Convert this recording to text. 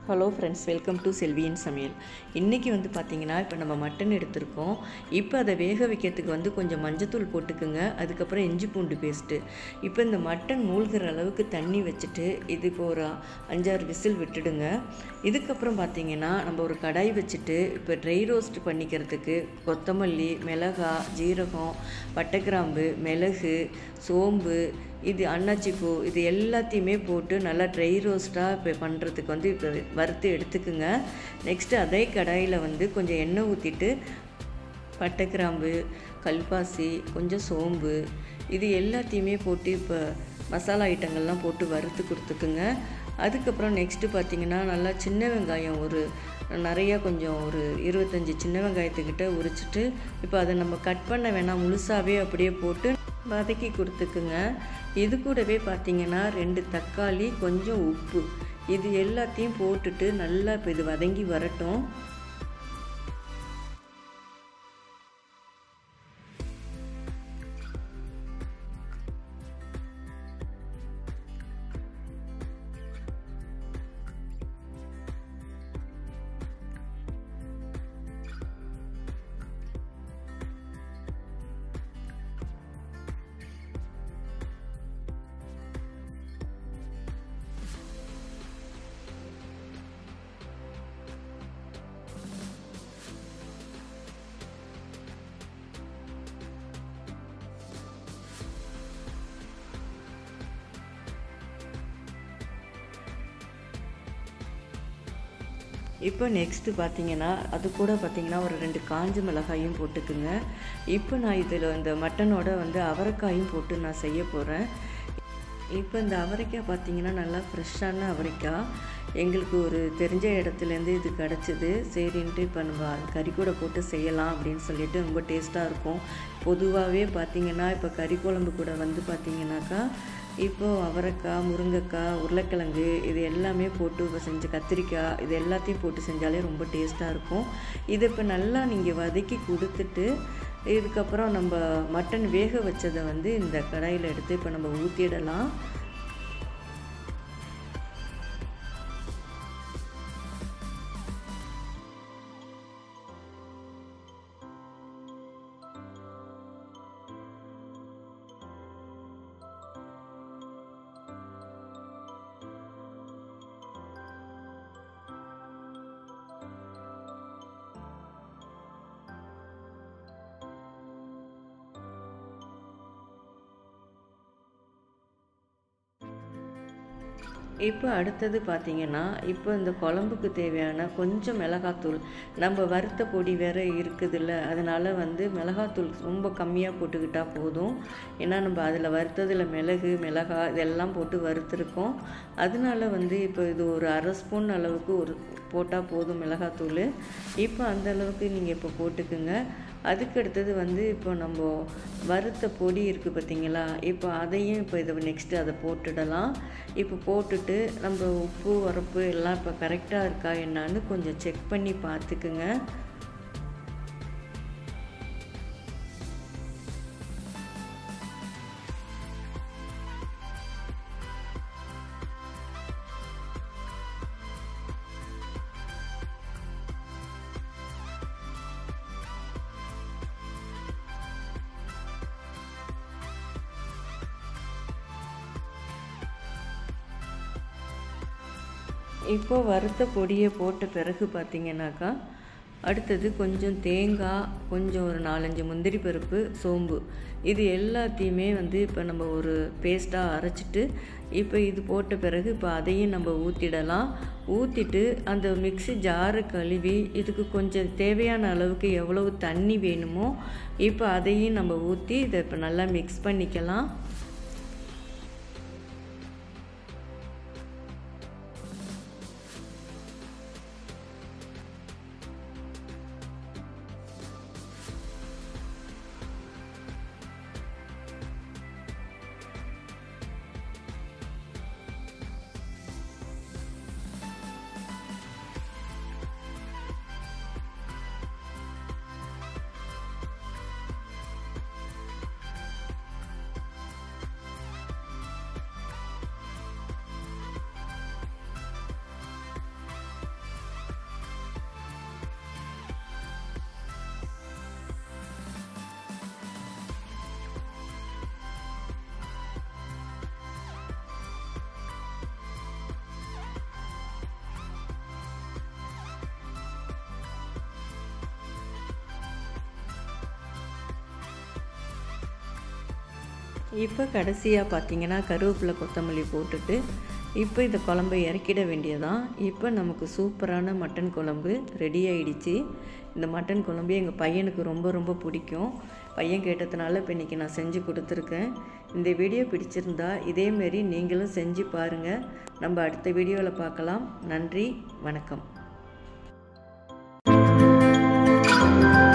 hello friends welcome to செல்வியின் சமையல் இன்றைக்கி வந்து பார்த்திங்கன்னா இப்போ நம்ம மட்டன் எடுத்திருக்கோம் இப்போ அதை வேக வைக்கிறதுக்கு வந்து கொஞ்சம் மஞ்சத்தூள் போட்டுக்குங்க அதுக்கப்புறம் இஞ்சி பூண்டு பேஸ்ட்டு இப்போ இந்த மட்டன் மூழ்கிற அளவுக்கு தண்ணி வச்சுட்டு இது இப்போ ஒரு அஞ்சாறு விசில் விட்டுடுங்க இதுக்கப்புறம் பார்த்திங்கன்னா நம்ம ஒரு கடாய் வச்சுட்டு இப்போ ட்ரை ரோஸ்ட் பண்ணிக்கிறதுக்கு கொத்தமல்லி மிளகா ஜீரகம் பட்டைக்கிராம்பு மிளகு சோம்பு இது அன்னாச்சிப்பூ இது எல்லாத்தையுமே போட்டு நல்லா ட்ரை ரோஸ்ட்டாக இப்போ பண்ணுறதுக்கு வந்து இப்போ வறுத்து எடுத்துக்குங்க நெக்ஸ்ட்டு அதே கடாயில் வந்து கொஞ்சம் எண்ணெய் ஊற்றிட்டு பட்டை கிராம்பு கல்பாசி கொஞ்சம் சோம்பு இது எல்லாத்தையுமே போட்டு இப்போ மசாலா ஐட்டங்கள்லாம் போட்டு வறுத்து கொடுத்துக்குங்க அதுக்கப்புறம் நெக்ஸ்ட்டு பார்த்திங்கன்னா நல்லா சின்ன வெங்காயம் ஒரு நிறையா கொஞ்சம் ஒரு இருபத்தஞ்சி சின்ன வெங்காயத்துக்கிட்ட உரிச்சிட்டு இப்போ அதை நம்ம கட் பண்ண வேணாம் முழுசாகவே அப்படியே போட்டு வதக்கி கொடுத்துக்குங்க இது கூடவே பார்த்திங்கன்னா ரெண்டு தக்காளி கொஞ்சம் உப்பு இது எல்லாத்தையும் போட்டுட்டு நல்லா இப்போ இது வதங்கி வரட்டும் இப்போ நெக்ஸ்ட்டு பார்த்தீங்கன்னா அது கூட பார்த்தீங்கன்னா ஒரு ரெண்டு காஞ்ச மிளகாயும் போட்டுக்குங்க இப்போ நான் இதில் இந்த மட்டனோட வந்து அவரைக்காயும் போட்டு நான் செய்ய போகிறேன் இப்போ இந்த அவரைக்காய் பார்த்தீங்கன்னா நல்லா ஃப்ரெஷ்ஷான அவரைக்காய் எங்களுக்கு ஒரு தெரிஞ்ச இடத்துலேருந்து இது கிடச்சிது சரின்ட்டு இப்போ நம்ம கறி கூட போட்டு செய்யலாம் அப்படின்னு சொல்லிட்டு ரொம்ப டேஸ்ட்டாக இருக்கும் பொதுவாகவே பார்த்திங்கன்னா இப்போ கறி குழம்பு கூட வந்து பார்த்திங்கனாக்கா இப்போது அவரைக்காய் முருங்கைக்காய் உருளைக்கிழங்கு இது எல்லாமே போட்டு செஞ்ச கத்திரிக்காய் இது எல்லாத்தையும் போட்டு செஞ்சாலே ரொம்ப டேஸ்ட்டாக இருக்கும் இதை இப்போ நல்லா நீங்கள் வதக்கி கொடுத்துட்டு இதுக்கப்புறம் நம்ம மட்டன் வேக வச்சதை வந்து இந்த கடாயில் எடுத்து இப்போ நம்ம ஊற்றிடலாம் இப்போ அடுத்தது பார்த்திங்கன்னா இப்போ இந்த குழம்புக்கு தேவையான கொஞ்சம் மிளகாத்தூள் நம்ம வறுத்த பொடி வேறு இருக்குதுல்ல அதனால் வந்து மிளகாத்தூள் ரொம்ப கம்மியாக போட்டுக்கிட்டால் போதும் ஏன்னா நம்ம அதில் வறுத்ததில் மிளகு மிளகா இதெல்லாம் போட்டு வறுத்துருக்கோம் அதனால வந்து இப்போ இது ஒரு அரை ஸ்பூன் அளவுக்கு ஒரு போட்டால் போதும் மிளகாத்தூள் இப்போ அந்த அளவுக்கு நீங்கள் இப்போ போட்டுக்குங்க அதுக்கு அடுத்தது வந்து இப்போ நம்ம வறுத்த பொடி இருக்குது பார்த்தீங்களா இப்போ அதையும் இப்போ இதை நெக்ஸ்ட்டு அதை போட்டுடலாம் இப்போ போட்டுட்டு நம்ம உப்பு உரப்பு எல்லாம் இப்போ கரெக்டாக இருக்கா என்னான்னு கொஞ்சம் செக் பண்ணி பார்த்துக்குங்க இப்போது வறுத்த பொடியை போட்ட பிறகு பார்த்திங்கனாக்கா அடுத்தது கொஞ்சம் தேங்காய் கொஞ்சம் ஒரு நாலஞ்சு முந்திரி பருப்பு சோம்பு இது எல்லாத்தையுமே வந்து இப்போ நம்ம ஒரு பேஸ்ட்டாக அரைச்சிட்டு இப்போ இது போட்ட பிறகு இப்போ அதையும் நம்ம ஊற்றிடலாம் ஊற்றிட்டு அந்த மிக்ஸி ஜாரை கழுவி இதுக்கு கொஞ்சம் தேவையான அளவுக்கு எவ்வளவு தண்ணி வேணுமோ இப்போ அதையும் நம்ம ஊற்றி இதை இப்போ நல்லா மிக்ஸ் பண்ணிக்கலாம் இப்போ கடைசியாக பார்த்தீங்கன்னா கருவேப்பிலை கொத்தமல்லி போட்டுட்டு இப்போ இந்த குழம்பை இறக்கிட வேண்டியதான் இப்போ நமக்கு சூப்பரான மட்டன் குழம்பு ரெடி ஆயிடுச்சு இந்த மட்டன் குழம்பு எங்கள் பையனுக்கு ரொம்ப ரொம்ப பிடிக்கும் பையன் கேட்டதுனால இப்போ இன்றைக்கி நான் செஞ்சு கொடுத்துருக்கேன் இந்த வீடியோ பிடிச்சிருந்தா இதேமாரி நீங்களும் செஞ்சு பாருங்கள் நம்ம அடுத்த வீடியோவில் பார்க்கலாம் நன்றி வணக்கம்